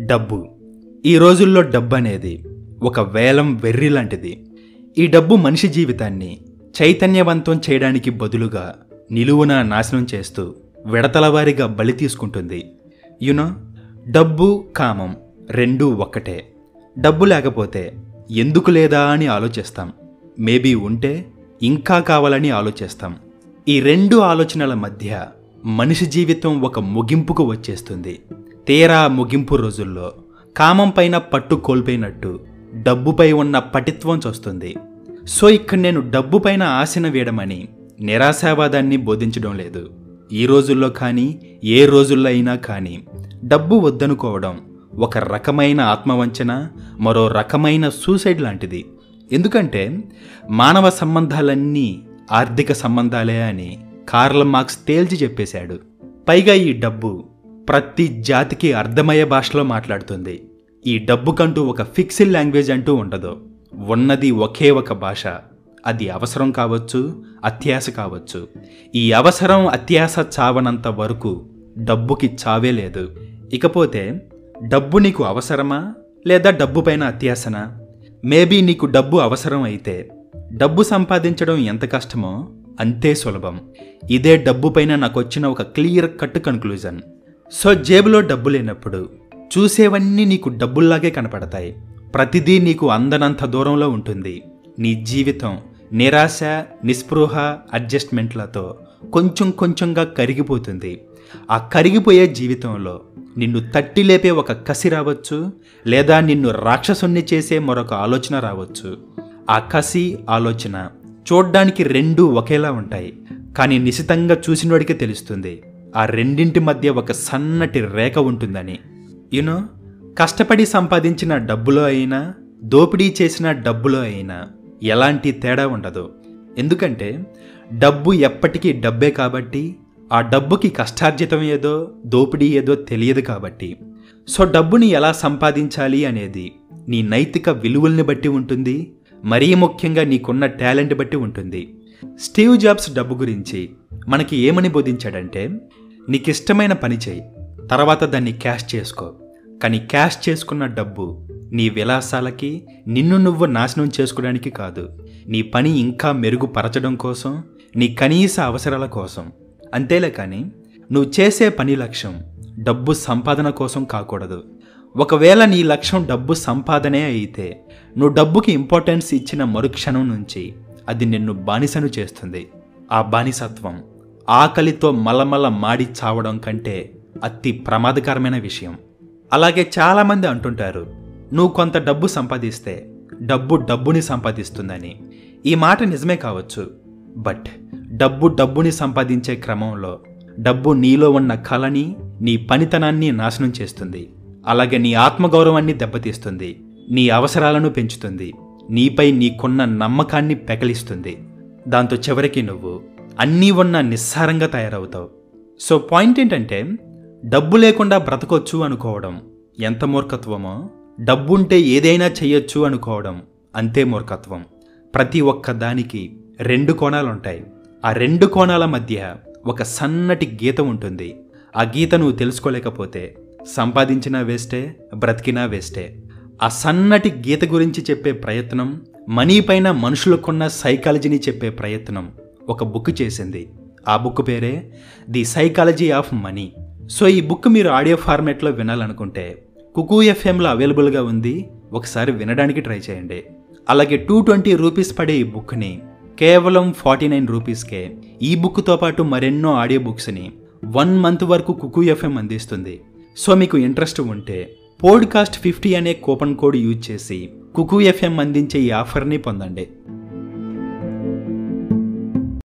డబ్బు ఈ రోజుల్లో డబ్బు అనేది ఒక వేలం వెర్రి లాంటిది ఈ డబ్బు మనిషి జీవితాన్ని చైతన్యవంతం చేయడానికి బదులుగా నిలువున నాశనం చేస్తూ విడతలవారీగా బలి తీసుకుంటుంది యునో డబ్బు కామం రెండూ ఒక్కటే డబ్బు లేకపోతే ఎందుకు లేదా అని ఆలోచిస్తాం మేబీ ఉంటే ఇంకా కావాలని ఆలోచిస్తాం ఈ రెండు ఆలోచనల మధ్య మనిషి జీవితం ఒక ముగింపుకు వచ్చేస్తుంది తీరా ముగింపు రోజుల్లో కామం పైన పట్టు కోల్పోయినట్టు డబ్బుపై ఉన్న పటిత్వం చూస్తుంది సో ఇక్కడ నేను డబ్బు పైన ఆశను వేయడమని నిరాశావాదాన్ని బోధించడం లేదు ఈ రోజుల్లో కానీ ఏ రోజుల్లో అయినా కానీ డబ్బు వద్దనుకోవడం ఒక రకమైన ఆత్మవంచన మరో రకమైన సూసైడ్ లాంటిది ఎందుకంటే మానవ సంబంధాలన్నీ ఆర్థిక సంబంధాలే అని కార్ల్ మార్క్స్ తేల్చి చెప్పేశాడు పైగా ఈ డబ్బు ప్రతి జాతికి అర్థమయ్యే భాషలో మాట్లాడుతుంది ఈ డబ్బుకంటూ ఒక ఫిక్స్డ్ లాంగ్వేజ్ అంటూ ఉండదు ఉన్నది ఒకే ఒక భాష అది అవసరం కావచ్చు అత్యాశ కావచ్చు ఈ అవసరం అత్యాశ చావనంత వరకు డబ్బుకి చావే లేదు ఇకపోతే డబ్బు నీకు అవసరమా లేదా డబ్బు పైన అత్యాసనా మేబీ నీకు డబ్బు అవసరం అయితే డబ్బు సంపాదించడం ఎంత కష్టమో అంతే సులభం ఇదే డబ్బు పైన నాకు వచ్చిన ఒక క్లియర్ కట్ కన్క్లూజన్ సో జేబులో డబ్బు లేనప్పుడు చూసేవన్నీ నీకు డబ్బుల్లాగే కనపడతాయి ప్రతిదీ నీకు అందనంత దూరంలో ఉంటుంది నీ జీవితం నిరాశ నిస్పృహ అడ్జస్ట్మెంట్లతో కొంచెం కొంచెంగా కరిగిపోతుంది ఆ కరిగిపోయే జీవితంలో నిన్ను తట్టి లేపే ఒక కసి రావచ్చు లేదా నిన్ను రాక్షసుణ్ణి చేసే మరొక ఆలోచన రావచ్చు ఆ కసి ఆలోచన చూడ్డానికి రెండూ ఒకేలా ఉంటాయి కానీ నిశితంగా చూసినోడికి తెలుస్తుంది ఆ రెండింటి మధ్య ఒక సన్నటి రేఖ ఉంటుందని యునో కష్టపడి సంపాదించిన డబ్బులో అయినా దోపిడీ చేసిన డబ్బులో అయినా ఎలాంటి తేడా ఉండదు ఎందుకంటే డబ్బు ఎప్పటికీ డబ్బే కాబట్టి ఆ డబ్బుకి కష్టార్జితం ఏదో దోపిడీ ఏదో తెలియదు కాబట్టి సో డబ్బుని ఎలా సంపాదించాలి అనేది నీ నైతిక విలువల్ని బట్టి ఉంటుంది మరీ ముఖ్యంగా నీకున్న టాలెంట్ బట్టి ఉంటుంది స్టీవ్ జాబ్స్ డబ్బు గురించి మనకి ఏమని బోధించాడంటే నీకిష్టమైన పని చేయి తర్వాత దాన్ని క్యాష్ చేసుకో కానీ క్యాష్ చేసుకున్న డబ్బు నీ విలాసాలకి నిన్ను నువ్వు నాశనం చేసుకోవడానికి కాదు నీ పని ఇంకా మెరుగుపరచడం కోసం నీ కనీస అవసరాల కోసం అంతేలే కానీ నువ్వు చేసే పని లక్ష్యం డబ్బు సంపాదన కోసం కాకూడదు ఒకవేళ నీ లక్ష్యం డబ్బు సంపాదనే అయితే నువ్వు డబ్బుకి ఇంపార్టెన్స్ ఇచ్చిన మరుక్షణం నుంచి అది నిన్ను బానిసను చేస్తుంది ఆ బానిసత్వం ఆకలితో మలమల మాడి చావడం కంటే అతి ప్రమాదకరమైన విషయం అలాగే చాలామంది అంటుంటారు నువ్వు కొంత డబ్బు సంపాదిస్తే డబ్బు డబ్బుని సంపాదిస్తుందని ఈ మాట నిజమే కావచ్చు బట్ డబ్బు డబ్బుని సంపాదించే క్రమంలో డబ్బు నీలో ఉన్న కళని నీ పనితనాన్ని నాశనం చేస్తుంది అలాగే నీ ఆత్మగౌరవాన్ని దెబ్బతీస్తుంది నీ అవసరాలను పెంచుతుంది నీపై నీకున్న నమ్మకాన్ని పెకలిస్తుంది దాంతో చివరికి నువ్వు అన్నీ ఉన్న నిస్సారంగా తయారవుతావు సో పాయింట్ ఏంటంటే డబ్బు లేకుండా బ్రతకొచ్చు అనుకోవడం ఎంత మూర్ఖత్వమో డబ్బుంటే ఏదైనా చెయ్యొచ్చు అనుకోవడం అంతే మూర్ఖత్వం ప్రతి ఒక్క దానికి రెండు కోణాలుంటాయి ఆ రెండు కోణాల మధ్య ఒక సన్నటి గీత ఉంటుంది ఆ గీత నువ్వు తెలుసుకోలేకపోతే సంపాదించినా వేస్టే బ్రతికినా వేస్టే ఆ సన్నటి గీత గురించి చెప్పే ప్రయత్నం మనీ పైన మనుషులకున్న సైకాలజీని చెప్పే ప్రయత్నం ఒక బుక్ చేసింది ఆ బుక్ పేరే the psychology of money so ఈ బుక్ మీరు ఆడియో ఫార్మాట్లో వినాలనుకుంటే కుకూ ఎఫ్ఎంలో అవైలబుల్గా ఉంది ఒకసారి వినడానికి ట్రై చేయండి అలాగే టూ ట్వంటీ రూపీస్ పడే ఈ బుక్ని కేవలం ఫార్టీ నైన్ రూపీస్కే ఈ బుక్తో పాటు మరెన్నో ఆడియో బుక్స్ని వన్ మంత్ వరకు కుకూ ఎఫ్ఎం అందిస్తుంది సో మీకు ఇంట్రెస్ట్ ఉంటే పోడ్కాస్ట్ ఫిఫ్టీ అనే కూపన్ కోడ్ యూజ్ చేసి కుకూ ఎఫ్ఎం అందించే ఈ ఆఫర్ని పొందండి